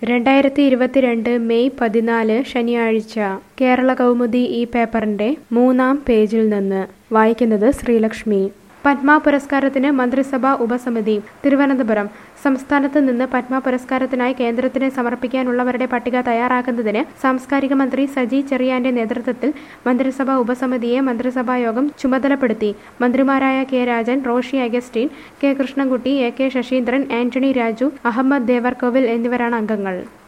രണ്ടായിരത്തി ഇരുപത്തിരണ്ട് മെയ് പതിനാല് ശനിയാഴ്ച കേരള കൗമുദി ഈ പേപ്പറിന്റെ മൂന്നാം പേജിൽ നിന്ന് വായിക്കുന്നത് ശ്രീലക്ഷ്മി പത്മ പുരസ്കാരത്തിന് മന്ത്രിസഭാ ഉപസമിതി തിരുവനന്തപുരം സംസ്ഥാനത്ത് നിന്ന് പത്മ പുരസ്കാരത്തിനായി കേന്ദ്രത്തിന് സമർപ്പിക്കാനുള്ളവരുടെ പട്ടിക തയ്യാറാക്കുന്നതിന് സാംസ്കാരിക മന്ത്രി സജി ചെറിയാന്റെ നേതൃത്വത്തിൽ മന്ത്രിസഭാ ഉപസമിതിയെ മന്ത്രിസഭാ യോഗം ചുമതലപ്പെടുത്തി മന്ത്രിമാരായ K Rajan Roshi Augustine K Krishnankutty A K Saseendran Antony Raju Ahammed Devarkovil എന്നിവരാണ് അംഗങ്ങൾ